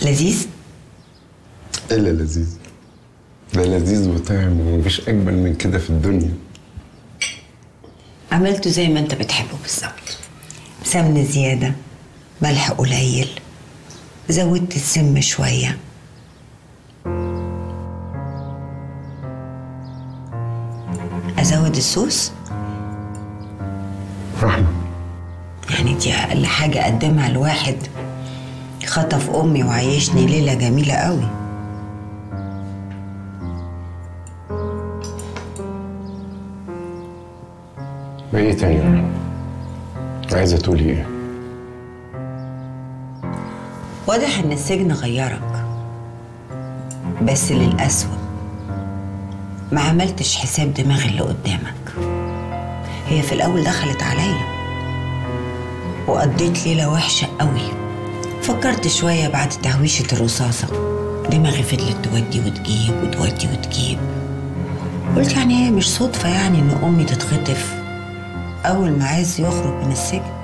لذيذ الا لذيذ ده لذيذ وطعم ومفيش اجمل من كده في الدنيا عملته زي ما انت بتحبه بالظبط سمن زيادة ملح قليل زودت السم شوية أزود الصوص رحمة يعني دي أقل حاجة أقدمها لواحد خطف أمي وعيشني ليلة جميلة قوي وايه تاني يا رحمة عايزة تقولي ايه واضح إن السجن غيرك بس للأسوأ ما عملتش حساب دماغ اللي قدامك هي في الأول دخلت عليا وقضيت ليلة وحشة قوي فكرت شوية بعد تهويشة الرصاصة دماغي فضلت تودي وتجيب وتودي وتجيب قلت يعني هي مش صدفة يعني إن أمي تتخطف أول ما عايز يخرج من السجن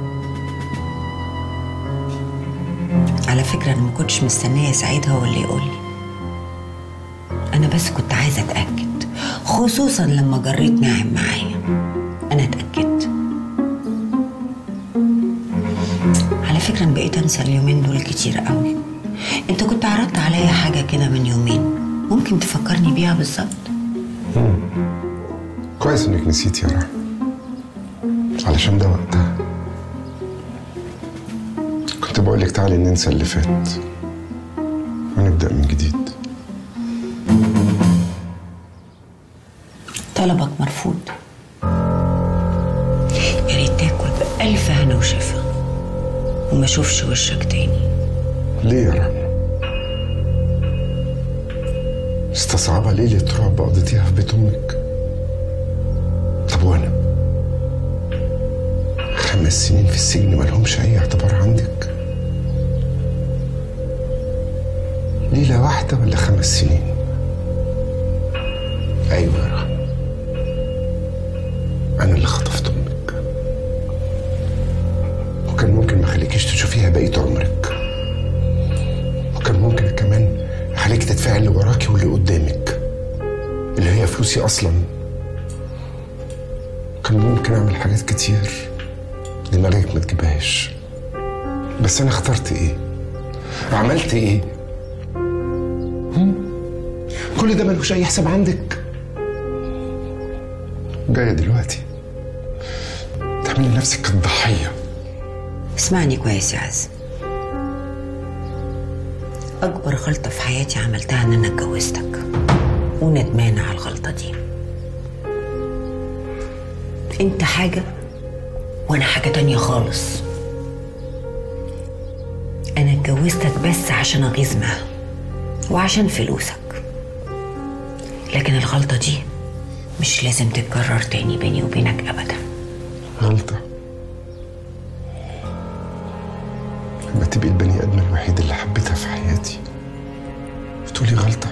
على فكرة أنا ما كنتش مستنية سعيد هو اللي يقول لي أنا بس كنت عايزة أتأكد خصوصا لما جريت ناعم معايا أنا اتأكدت على فكرة أنا بقيت أنسى اليومين دول كتير قوي أنت كنت عرضت عليا حاجة كده من يومين ممكن تفكرني بيها بالظبط كويس انك نسيتي يا رحمة علشان ده وقتها كنت بقولك تعالي ننسى اللي فات ونبدأ من جديد طلبك مرفوض يا ريت تاكل بألف هنا وشفا وما اشوفش وشك تاني ليه يا رحمة استصعبها ليلة رعب قضيتيها في بيت أمك طب وأنا خمس سنين في السجن ملهمش أي اعتبار عندك ليلة واحدة ولا خمس سنين أيوة يا رحمة أنا اللي خطفت أمك وكان ممكن ما أخليكيش تشوفيها بقية عمرك وكان ممكن كمان أخليك تدفعي اللي وراكي واللي قدامك اللي هي فلوسي أصلا كان ممكن أعمل حاجات كتير دماغك ما تجيبهاش بس أنا اخترت إيه؟ عملت إيه؟ هم؟ كل ده ملوش أي حساب عندك جاية دلوقتي تعملي نفسك الضحية اسمعني كويس يا عز أكبر غلطة في حياتي عملتها إن أنا اتجوزتك وندمانة على الغلطة دي أنت حاجة وأنا حاجة تانية خالص أنا اتجوزتك بس عشان أغيظ معاها وعشان فلوسك لكن الغلطة دي مش لازم تتكرر تاني بيني وبينك أبدا غلطة لما تبقي البني آدم الوحيد اللي حبيتها في حياتي بتقولي غلطة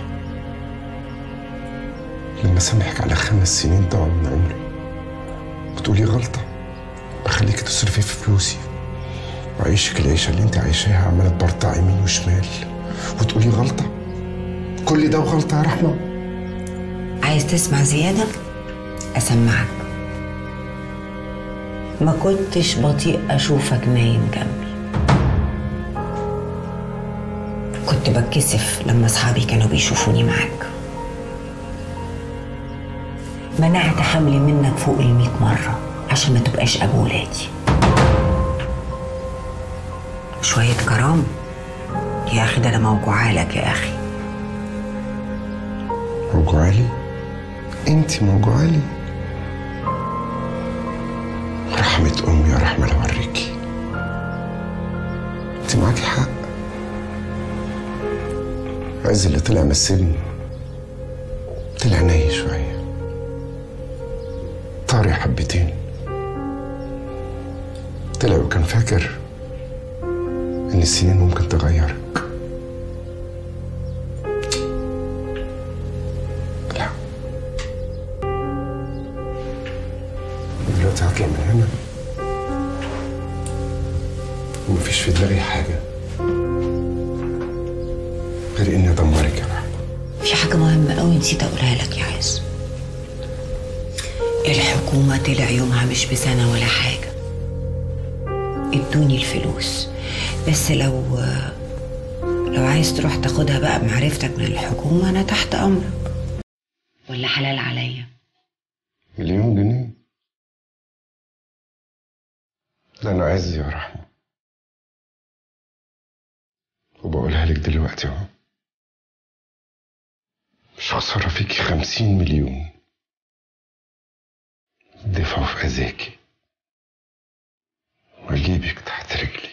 لما سامحك على خمس سنين ضاعوا من عمري بتقولي غلطة بخليك تصرفي في فلوسي وعيشك العيشة اللي انت عايشاها عمالة تبرطع يمين وشمال وتقولي غلطة كل ده وغلطة يا رحمة عايز تسمع زيادة؟ أسمعك ما كنتش بطيء أشوفك نايم جنبي كنت بتكسف لما أصحابي كانوا بيشوفوني معاك منعت حملي منك فوق المية مرة عشان ما تبقاش أبو ولادي شوية كرام يا أخي ده أنا موجوعالك يا أخي موجوعالي انت موجوعالي رحمة أمي يا رحمة لو أوريكي انت معاكي حق عز اللي طلع من السجن طلع ناي شوية طاري حبتين طلع وكان فاكر إن السنين ممكن تغيرك لا دلوقتي هطلع من هنا ومفيش في دماغي حاجة غير اني ادمرك يا رحمه في حاجة مهمة قوي نسيت أقولها لك يا عز الحكومة طلع يومها مش بسنة ولا حاجة ادوني الفلوس بس لو لو عايز تروح تاخدها بقى بمعرفتك من الحكومة أنا تحت أمرك ولا حلال عليا مليون جنيه ده انا عز يا رحمه وبقولها لك دلوقتي اهو مش خسارة فيكي خمسين مليون دفعوا في أذاكي وأجيبك تحت رجلي